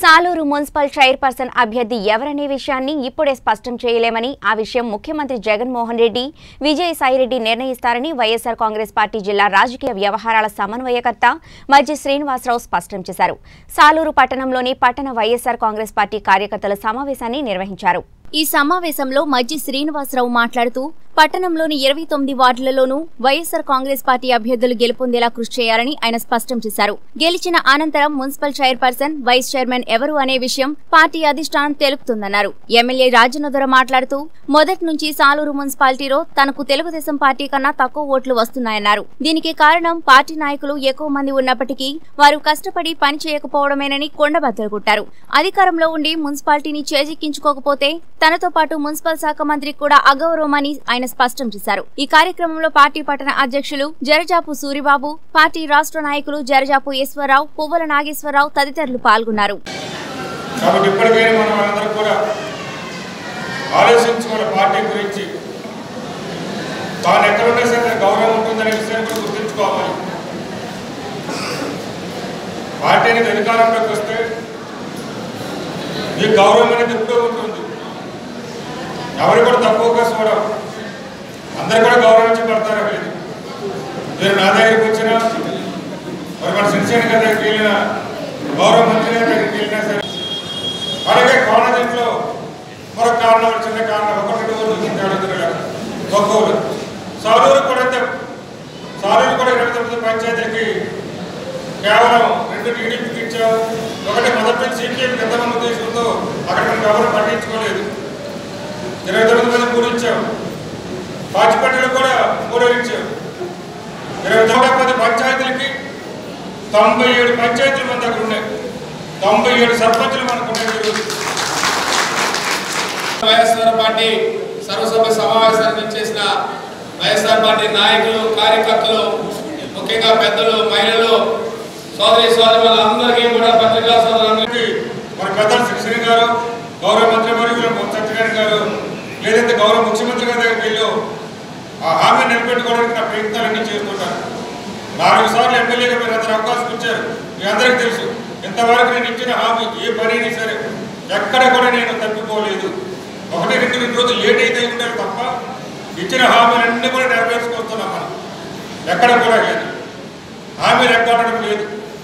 Saluru municipal chairperson అభ్యర్థి ఎవరనే విషయాన్ని ఇప్పుడే స్పష్టం చేయలేమని ఆ విషయం ముఖ్యమంత్రి జగన్మోహన్ రెడ్డి విజయసాయిరెడ్డి నిర్ణయిస్తారని వైఎస్సార్ కాంగ్రెస్ పార్టీ జిల్లా రాజకీయ వ్యవహారాల సమన్వయకర్త మజ్జి శ్రీనివాసరావు స్పష్టం చేశారు సాలూరు పట్టణంలోని పట్టణ వైఎస్సార్ కాంగ్రెస్ పార్టీ కార్యకర్తల సమావేశాన్ని నిర్వహించారు ఈ సమావేశంలో మజ్జి శ్రీనివాసరావు మాట్లాడుతూ పట్టణంలోని ఇరవై తొమ్మిది వార్డులలోనూ వైఎస్సార్ కాంగ్రెస్ పార్టీ అభ్యర్థులు గెలుపొందేలా కృషి చేయాలని ఆయన స్పష్టం చేశారు గెలిచిన అనంతరం మున్సిపల్ చైర్పర్సన్ వైస్ చైర్మన్ ఎవరు అనే విషయం పార్టీ అధిష్టానం తెలుపుతుందన్నారు ఎమ్మెల్యే రాజనొదర మాట్లాడుతూ మొదటి నుంచి సాలూరు మున్సిపాలిటీలో తనకు తెలుగుదేశం పార్టీ కన్నా తక్కువ ఓట్లు వస్తున్నాయన్నారు దీనికి కారణం పార్టీ నాయకులు ఎక్కువ మంది ఉన్నప్పటికీ వారు కష్టపడి పని చేయకపోవడమేనని కొండబద్దలు కొట్టారు అధికారంలో ఉండి మున్సిపాలిటీని చేజిక్కించుకోకపోతే తనతో పాటు మున్సిపల్ శాఖ మంత్రి కూడా అగౌరవమని ఆయన స్పష్టం చేశారు ఈ కార్యక్రమంలో పార్టీ పట్టణ అధ్యక్షులు జరజాపు సూరిబాబు పార్టీ రాష్ట్ర నాయకులు జరజాపు ఈశ్వరరావు పువ్వల నాగేశ్వరరావు తదితరులు పాల్గొన్నారు కాబట్టి ఇప్పటికైనా మనం అందరం కూడా ఆలోచించుకోవాలి పార్టీ గురించి తాను ఎక్కడున్నా సరే గౌరవం ఉంటుందనే విషయాన్ని కూడా గుర్తుంచుకోవాలి పార్టీ అనేది అధికారంలోకి వస్తే ఈ గౌరవం అనేది ఎప్పుడూ ఉంటుంది ఎవరు కూడా తక్కువగా చూడరు అందరు కూడా గౌరవించబడతారు లేదు మీరు నా దగ్గరికి వచ్చినా మరి మన శిక్షణ గారి దగ్గరికి వెళ్ళినా గౌరవ మంత్రి గారి దగ్గరికి వెళ్ళినా సరే అలాగే కోనదింట్లో మరొక కారణం చిన్న కారణం ఒకటి ఊరు అడుగుతున్నారు ఒక్కోరు సాలూరు కూడా అంతే సాలూరు కూడా ఇరవై తొమ్మిది పంచాయతీలకి కేవలం రెండు టీడీపీకి ఇచ్చాము ఒకటి మొదటి నుంచి సీపీఎం ఎంతమంది ఉద్దేశంతో అక్కడ మనకు ఎవరు పట్టించుకోలేదు ఇరవై తొమ్మిది మంది మూడు ఇచ్చాము పాచిపట్టిలో కూడా మూడో ఇచ్చాము ఇరవై తొమ్మిది పది పంచాయతీలకి తొంభై ఏడు పంచాయతీలు మన దగ్గర ఉన్నాయి తొంభై ఏడు సర్పంచులు మనకు ఉన్నాయి ఈరోజు. వైఎస్ఆర్ పార్టీ సర్వసభ్య సమావేశానికి చేసిన వైఎస్ఆర్ పార్టీ నాయకులు కార్యకర్తలు ముఖ్యంగా పెద్దలు మహిళలు సోదరి సోదరులు అందరికీ కూడా పత్రికా సోదరులందరికీ మన పెద్దలు శిక్షణ గారు గౌరవ మంత్రి వర్యులు సత్యనారాయణ గారు లేదంటే గౌరవ ముఖ్యమంత్రి గారి దగ్గరికి వెళ్ళు ఆ హామీ నిలబెట్టుకోవడానికి నా ప్రయత్నాలన్నీ చేస్తుంటాను నాలుగు సార్లు ఎమ్మెల్యేగా మీరు అందరు అవకాశం ఇచ్చారు మీ అందరికీ తెలుసు ఇంతవరకు నేను ఇచ్చిన హామీ ఏ పని అయినా సరే ఎక్కడ కూడా నేను తప్పిపోలేదు ఒకటి రెండు రెండు రోజులు లేట్ అయితే ఉంటారు తప్ప ఇచ్చిన హామీలన్నీ కూడా నెరవేర్చుకొస్తున్నాం మనం ఎక్కడ కూడా లేదు హామీలు ఎక్కడడం లేదు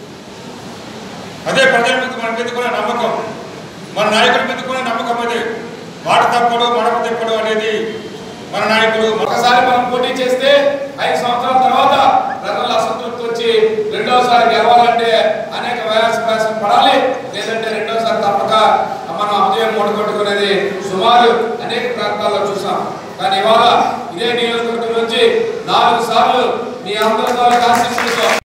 అదే ప్రజల మీద మన మీద కూడా నమ్మకం మన నాయకుల మీద కూడా నమ్మకం అదే మాట తప్పడు మడమ తిప్పడు అనేది మన నాయకుడు మన ఒకసారి మనం పోటీ చేస్తే ఐదు సంవత్సరాల తర్వాత ప్రజల అసంతృప్తి వచ్చి రెండోసారి గెలవాలంటే అనేక ప్రయాసం పడాలి లేదంటే రెండోసారి తప్పక మనం అభయం మూడగొట్టుకునేది సుమారు అనేక ప్రాంతాల్లో చూసాం కానీ ఇవాళ ఇదే నియోజకవర్గం నుంచి నాలుగు సార్లు మీ అందరి ద్వారా ఆశీస్సులతో